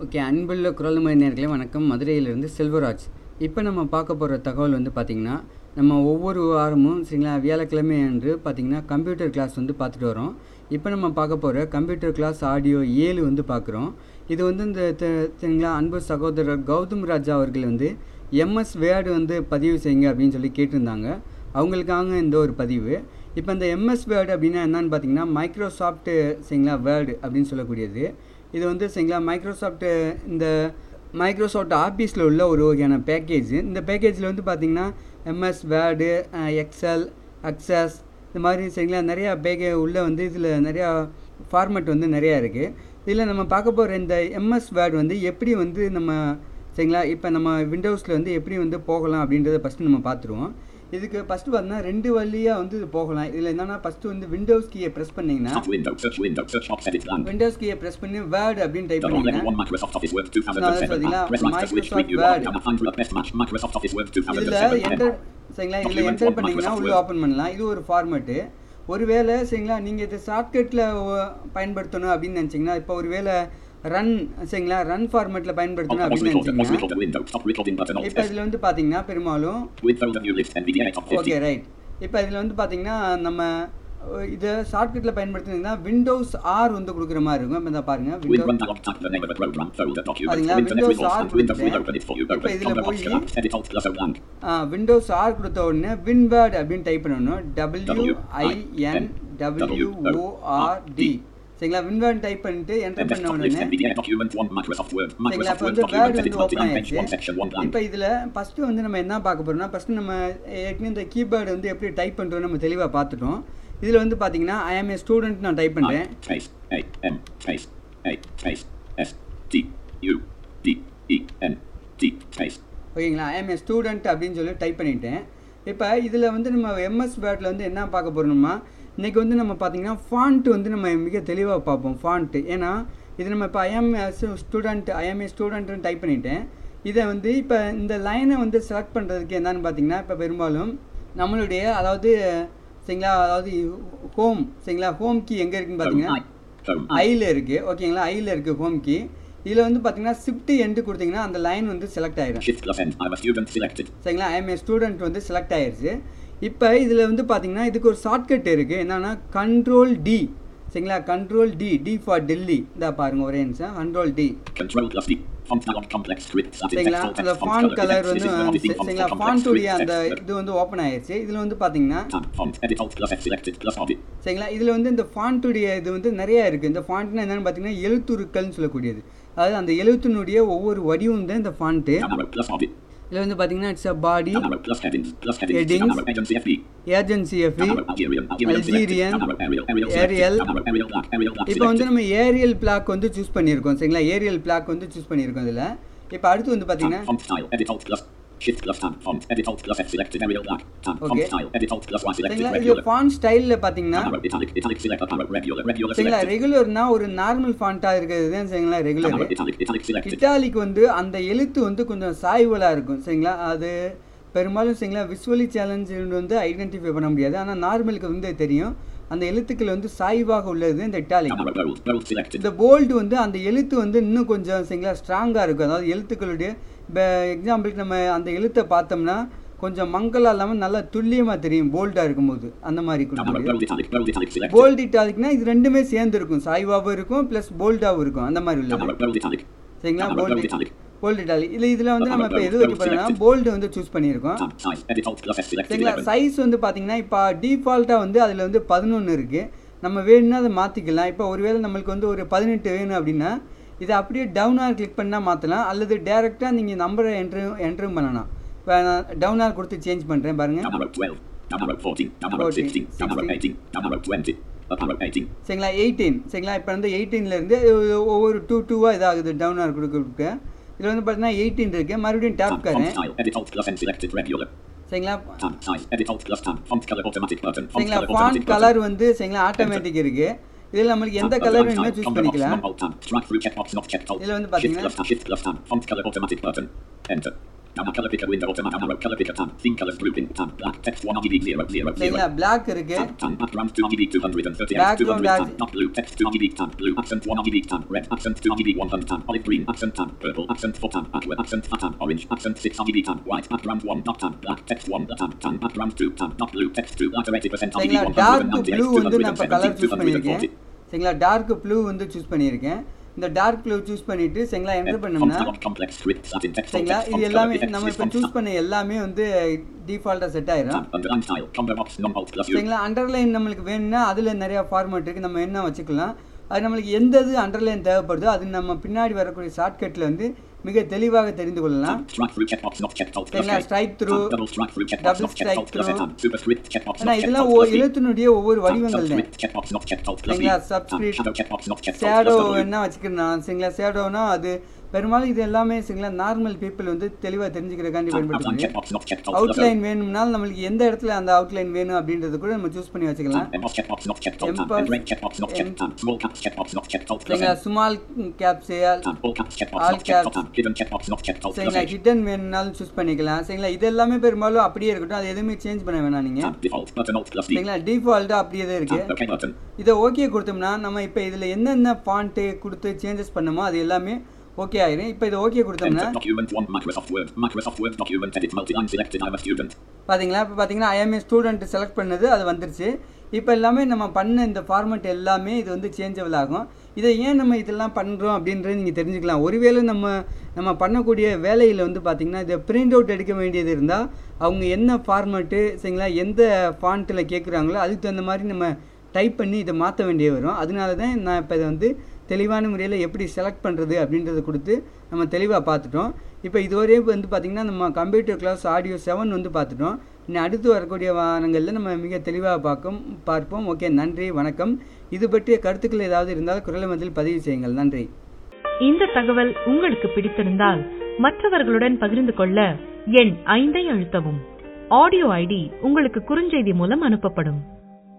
Okay அன்புள்ள குரல்மொழி நேர்களே வணக்கம் மதுரையிலிருந்து செல்வராஜ் இப்போ நம்ம பார்க்க போகிற தகவல் வந்து பார்த்திங்கன்னா நம்ம ஒவ்வொரு வாரமும் சரிங்களா வியாழக்கிழமை அன்று பார்த்திங்கன்னா கம்ப்யூட்டர் கிளாஸ் வந்து பார்த்துட்டு வரோம் இப்போ நம்ம பார்க்க போகிற கம்ப்யூட்டர் கிளாஸ் ஆடியோ ஏழு வந்து பார்க்குறோம் இது வந்து இந்த த- சரிங்களா அன்பு சகோதரர் கௌதம் ராஜா அவர்கள் வந்து எம்எஸ் வேர்டு வந்து பதிவு செய்யுங்க அப்படின்னு சொல்லி கேட்டிருந்தாங்க அவங்களுக்காக இந்த ஒரு பதிவு இப்போ இந்த எம்எஸ் வேர்டு அப்படின்னா என்னன்னு பார்த்தீங்கன்னா மைக்ரோசாஃப்ட் சரிங்களா வேர்டு அப்படின்னு சொல்லக்கூடியது இது வந்து சரிங்களா மைக்ரோசாஃப்ட் இந்த மைக்ரோசாஃப்ட் ஆஃபீஸில் உள்ள ஒரு வகையான பேக்கேஜ் இந்த பேக்கேஜில் வந்து பார்த்தீங்கன்னா எம்எஸ் வேர்டு எக்ஸல் அக்சஸ் இந்த மாதிரி சரிங்களா நிறையா பேக்கே உள்ளே வந்து இதில் நிறையா ஃபார்மேட் வந்து நிறையா இருக்குது இதில் நம்ம பார்க்க போகிற இந்த எம்எஸ் வேர்டு வந்து எப்படி வந்து நம்ம சரிங்களா இப்போ நம்ம விண்டோஸில் வந்து எப்படி வந்து போகலாம் அப்படின்றத ஃபஸ்ட்டு நம்ம பார்த்துருவோம் இதுக்கு ஃபஸ்ட்டு பார்த்தீங்கன்னா ரெண்டு வழியாக வந்து இது போகலாம் இதில் என்னென்னா ஃபஸ்ட்டு வந்து விண்டோஸ் கீயை ப்ரெஸ் பண்ணிங்கன்னா Top window, search window, search box, edit blank. Windows கீயை ப்ரெஸ் பண்ணி வேர்டு அப்படின்னு டைப் Double level பண்ணிங்கன்னா one Microsoft Office Word No, that's 2007. what, Press right to switch Microsoft preview Word. one. Find the best match Microsoft Office Word இதில் 2007. Enter சரிங்களா இதில் Document enter one, பண்ணிங்கன்னா Microsoft உள்ள Word. Open பண்ணலாம் இது ஒரு format ஒருவேளை சரிங்களா நீங்கள் இதை ஷார்ட்கட்டில் பயன்படுத்தணும் அப்படின்னு நினச்சிங்கன்னா இப்போ ஒருவேளை ரன் சரிங்களா ரன் ஃபார்மேட்டில் பயன்படுத்தணும் Pause அப்படின்னு recorder, pause நினச்சிங்கன்னா recorder window. Stop recording button alt இப்போ S. இதில் வந்து பார்த்தீங்கன்னா பெரும்பாலும் With folder new list NVDA top 50. Okay right இப்போ இதில் வந்து பார்த்தீங்கன்னா நம்ம அஹ், இதை ஷார்ட்கட்டில் பயன்படுத்தினீங்கன்னா விண்டோஸ் ஆர் வந்து கொடுக்குற மாதிரி இருக்கும் இப்போ இந்த பாருங்க With window run dialog type the name of a program folder document. பாத்தீங்களா, Internet Windows resource R and Windows will கொடுத்துட்டேன். open it for you. இப்போ Open. இதுல Folder box போய் command. Edit alt plus O blank. Windows R கொடுத்த உடனே winword அப்படின்னு type பண்ணணும் W I N W O R D சரிங்களா வின்வேர்ட் டைப் பண்ணிட்டு Then என்டர் பண்ண desktop list உடனே NVDA document one Microsoft Word. சரிங்களா Microsoft இப்போ Word வந்து வேர்டு document edit வந்து ஓப்பன் multi-line page one ஆயிடுச்சு section one blank. இப்போ இதில் ஃபஸ்ட்டு வந்து நம்ம என்ன பார்க்க போறோம்னா ஃபஸ்ட்டு நம்ம ஏற்கனவே இந்த கீபோர்டு வந்து எப்படி டைப் பண்ணுறோம் நம்ம தெளிவாக பார்த்துட்டோம் இதில் வந்து பார்த்தீங்கன்னா ஐ ஆம் ஏ ஸ்டூடெண்ட் நான் டைப் பண்ணுறேன் I space A M space A space S T U D E N T space ஓகேங்களா ஐ எம் ஏ ஸ்டூடெண்ட் அப்படின்னு சொல்லி டைப் பண்ணிட்டேன் இப்போ இதில் வந்து நம்ம எம்எஸ் வேர்டில் வந்து என்ன பார்க்க போகிறோம்னா இன்றைக்கி வந்து நம்ம பார்த்தீங்கன்னா ஃபாண்ட் வந்து நம்ம மிக தெளிவாக பார்ப்போம் ஃபாண்ட்டு ஏன்னா இது நம்ம இப்போ ஐஎம் ஸ்டூடெண்ட் ஐஎம் ஏ ஸ்டூடெண்ட்னு டைப் பண்ணிட்டேன் இதை வந்து இப்போ இந்த லைனை வந்து செலக்ட் பண்ணுறதுக்கு என்னன்னு பார்த்தீங்கன்னா இப்போ பெரும்பாலும் நம்மளுடைய அதாவது சரிங்களா அதாவது ஹோம் சரிங்களா ஹோம் கீ எங்கே இருக்குன்னு Home பார்த்தீங்கன்னா I Home I ஐயில் இருக்குது ஓகேங்களா ஐயில் இருக்குது ஹோம் கீ இதில் வந்து பார்த்தீங்கன்னா ஷிஃப்ட் எண்டு கொடுத்தீங்கன்னா அந்த லைன் வந்து செலக்ட் ஆயிடும் Shift plus N I'm a student selected சரிங்களா ஐஎம் ஏ ஸ்டூடெண்ட் வந்து செலக்ட் ஆயிருச்சு இப்போ இதில் வந்து பார்த்தீங்கன்னா இதுக்கு ஒரு ஷார்ட்கட் இருக்குது என்னன்னா கண்ட்ரோல் டி சரிங்களா control D D for Delhi இந்த பாருங்க ஒரே நிமிஷம் control D Control plus D font dialog complex script static சரிங்களா text alt அந்த text font font color colour text வந்து this is the editing font சரிங்களா complex ஃபாண்ட்டுடைய script அந்த text இது வந்து ஓப்பன் ஆயிருச்சு இதில் வந்து பார்த்தீங்கன்னா tab font edit alt plus F selected plus Orbit சரிங்களா இதில் வந்து இந்த ஃபாண்ட்டுடைய இது வந்து நிறையா இருக்குது இந்த ஃபாண்ட்னா என்னென்னு பார்த்தீங்கன்னா எழுத்துருக்கள்னு சொல்லக்கூடியது அதாவது அந்த எழுத்தினுடைய ஒவ்வொரு வடிவம் தான் இந்த font down arrow plus Orbit இதில் வந்து பார்த்தீங்கன்னா it's a body down arrow plus headings plus headings Headings. down arrow agency FB agency F E down arrow Algerian Algerian selected Algerian, down arrow Arial Arial Arial. selected down arrow Arial black Arial black இப்போ வந்து selected நம்ம Ariel black வந்து choose பண்ணியிருக்கோம் சரிங்களா Ariel black வந்து choose பண்ணியிருக்கோம் இதில் இப்போ அடுத்து வந்து tab பார்த்தீங்கன்னா font style edit alt plus shift plus tab font edit alt plus F selected Arial black tab font Okay. style edit alt plus Y selected சரிங்களா இது regular ஃபாண்ட் ஸ்டைலில் பார்த்தீங்கன்னா down arrow italic italic select up arrow regular regular சரிங்களா selected ரெகுலர்னா ஒரு normal ஃபாண்ட்டாக இருக்கிறது தான் சரிங்களா down regular arrow italic italic selected italic வந்து அந்த எழுத்து வந்து கொஞ்சம் சாய்வலாக இருக்கும் சரிங்களா அது பெரும்பாலும் சரிங்களா விசுவலி சேலஞ்சு வந்து ஐடென்டிஃபை பண்ண முடியாது ஆனால் நார்மலுக்கு வந்து தெரியும் அந்த எழுத்துக்கள் வந்து சாய்வாக உள்ளது இந்த italic down arrow bold bold selected இந்த போல்டு வந்து அந்த எழுத்து வந்து இன்னும் கொஞ்சம் சரிங்களா ஸ்ட்ராங்காக இருக்கும் அதாவது எழுத்துக்களுடைய இப்போ எக்ஸாம்பிளுக்கு நம்ம அந்த எழுத்தை பார்த்தோம்னா கொஞ்சம் மங்கலாக இல்லாமல் நல்லா துல்லியமாக தெரியும் போல்டாக இருக்கும்போது அந்த மாதிரி down arrow கொடுக்கும் bold italic bold italic selected bold இட்டாலிக்னா இது ரெண்டுமே சேர்ந்து இருக்கும் சாய்வாகவும் இருக்கும் ப்ளஸ் போல்டாகவும் இருக்கும் அந்த மாதிரி down உள்ளது arrow bold italic சரிங்களா down arrow bold bold italic bold italic இல்லை இதில் வந்து நம்ம இப்போ எது வைக்க போகிறோம்னா போல்டு வந்து சூஸ் பண்ணியிருக்கோம் tab size edit alt plus F selected சரிங்களா 11 சைஸ் வந்து பார்த்தீங்கன்னா இப்போ டிஃபால்ட்டாக வந்து அதில் வந்து பதினொன்று இருக்குது நம்ம வேணும்னா அதை மாற்றிக்கலாம் இப்போ ஒருவேளை நம்மளுக்கு வந்து ஒரு பதினெட்டு வேணும் அப்படின்னா இதை அப்படியே டவுனாக கிளிக் பண்ணால் மாற்றலாம் அல்லது டேரெக்டாக நீங்கள் நம்பரை என்ட்ரு என்ட்ரும் பண்ணலாம் இப்போ நான் டவுனாக கொடுத்து சேஞ்ச் பண்ணுறேன் பாருங்கள் down arrow 12 down arrow 14 down arrow 14, 16 down arrow 18 down arrow 20 up arrow 18 சரிங்களா எயிட்டீன் சரிங்களா இப்போ வந்து 18 ல இருந்து ஒவ்வொரு டூ டூவாக இதாகுது டவுனாக கொடுக்க கொடுக்க இதில் வந்து பார்த்தீங்கன்னா எயிட்டீன் இருக்குது மறுபடியும் டேப் tab font காரேன் style edit alt plus N selected regular சரிங்களா tab size edit alt plus tab font color automatic button font சரிங்களா color font automatic button colour வந்து சரிங்களா ஆட்டோமேட்டிக் இருக்குது இதில் நம்மளுக்கு எந்த Tab, கலர் font வேணுமோ style, சூஸ் font box, பண்ணிக்கலாம் not alt tab, drag through checkbox not checked alt. இதுல வந்து Shift பாத்தீங்கன்னா- plus tab, shift plus tab, font color automatic button. Enter. Down a color picker window. Automatic arrow. Color picker tab. Theme colors grouping tab. Black text 1 RGB 0 0 சரிங்களா 0. Black இருக்கு Tab, tab, background 2 RGB 238, Background 200 as- tab, not blue, text 2 RGB tab, blue accent 1 RGB tab, red accent 2 RGB 100 tab, olive green accent tab, purple accent 4 tab, aqua accent 4 tab, orange accent 6 RGB tab, white background 1 dot tab, black text 1 dot tab, tan background 2 tab, not blue, text 2, lighter 80% RGB சரிங்களா dark 198, blue வந்து நான் இப்போ colour 270, choose பண்ணியிருக்கேன் 240. சரிங்களா dark blue வந்து choose பண்ணியிருக்கேன் இந்த dark blue choose பண்ணிட்டு சரிங்களா என்டர் பண்ணோம்னா Font complex script Latin text சரிங்களா font இது color எல்லாமே effects நம்ம with இப்போ font சூஸ் tab. பண்ண எல்லாமே வந்து டிஃபால்ட்டாக செட் ஆயிரும் Tab, underline style, combo box, non-alt plus U. சரிங்களா அண்டர்லைன் நம்மளுக்கு வேணும்னா அதில் நிறையா ஃபார்மேட் இருக்குது நம்ம என்ன வச்சுக்கலாம் அது நம்மளுக்கு எந்த இது அண்டர்லைன் தேவைப்படுதோ அது நம்ம பின்னாடி வரக்கூடிய ஷார்ட்கட்டில் வந்து மிக தெளிவாக தெரிந்து கொள்ளலாம் Tab, strike through checkbox not checked alt plus சரிங்களா K. Strike through Tab, double strike through checkbox double not checked alt strike plus A. through. Tab, superscript checkbox ஏன்னா not checked இதெல்லாம் alt ஒ- plus V. எழுத்தினுடைய ஒவ்வொரு Tab, வடிவங்கள் தான் subscript checkbox not checked alt plus V. சரிங்களா Tab, subscript shadow checkbox not checked alt shadow plus W. என்ன வச்சுக்கிறேன் சரிங்களா ஷேடோனா அது பெரும்பாலும் இது எல்லாமே சரிங்களா நார்மல் பீப்புள் வந்து தெளிவாக தெரிஞ்சுக்கிறக்காண்டி Tab, outline பயன்படுத்துது checkbox not checked alt plus O. Outline வேணும்னாலும் நம்மளுக்கு எந்த இடத்துல அந்த அவுட்லைன் வேணும் அப்படின்றது கூட நம்ம சூஸ் பண்ணி வச்சுக்கலாம் Tab, emboss checkbox not checked alt tab. Emboss- End range checkbox not checked em- tab. Small caps checkbox not checked alt plus சரிங்களா N. Small caps Tab, all caps checkbox All not checked caps. tab. Hidden checkbox not checked alt plus சரிங்களா H. Hidden வேணும்னாலும் choose பண்ணிக்கலாம் சரிங்களா இது எல்லாமே பெரும்பாலும் அப்படியே இருக்கட்டும் அது எதுவுமே சேஞ்ச் பண்ண வேணாம் நீங்கள் Tab, default button alt plus D. சரிங்களா டிஃபால்ட்டாக அப்படியே தான் இருக்குது Tab, OK button. இதை ஓகே கொடுத்தோம்னா நம்ம இப்போ இதில் என்னென்ன ஃபாண்ட்டு கொடுத்து சேஞ்சஸ் பண்ணமோ அது எல்லாமே ஓகே ஆயிரும் இப்போ இதை ஓகே கொடுத்தோம்னா Enter document 1 Microsoft Word. Microsoft Word document edit multi-line selected I'm a student. பாத்தீங்களா இப்போ பார்த்தீங்கன்னா ஐஎம்ஏ ஸ்டூடெண்ட் செலக்ட் பண்ணது அது வந்துருச்சு இப்போ எல்லாமே நம்ம பண்ண இந்த ஃபார்மேட் எல்லாமே இது வந்து சேஞ்சபிள் ஆகும் இதை ஏன் நம்ம இதெல்லாம் பண்ணுறோம் அப்படின்றது நீங்கள் தெரிஞ்சுக்கலாம் ஒருவேளை நம்ம நம்ம பண்ணக்கூடிய வேலையில் வந்து பார்த்திங்கன்னா இதை பிரிண்ட் அவுட் எடுக்க வேண்டியது இருந்தால் அவங்க என்ன ஃபார்மேட்டு சரிங்களா எந்த ஃபாண்ட்டில் கேட்குறாங்களோ அதுக்கு தகுந்த மாதிரி நம்ம டைப் பண்ணி இதை மாற்ற வேண்டிய வரும் அதனால தான் நான் இப்போ இதை வந்து தெளிவான முறையில் எப்படி செலக்ட் பண்ணுறது அப்படின்றத கொடுத்து நம்ம தெளிவாக பார்த்துட்டோம் இப்போ இதுவரையே வந்து பார்த்திங்கன்னா நம்ம கம்ப்யூட்டர் கிளாஸ் ஆடியோ செவன் வந்து பார்த்துட்டோம் இன்னும் அடுத்து வரக்கூடிய வாரங்களில் நம்ம மிக தெளிவாக பார்க்கும் பார்ப்போம் ஓகே நன்றி வணக்கம் இது பற்றிய கருத்துக்கள் ஏதாவது இருந்தால் குரல் மதில் பதிவு செய்யுங்கள் நன்றி இந்த தகவல் உங்களுக்கு பிடித்திருந்தால் மற்றவர்களுடன் பகிர்ந்து கொள்ள எண் ஐந்தை அழுத்தவும் ஆடியோ ஐடி உங்களுக்கு குறுஞ்செய்தி மூலம் அனுப்பப்படும்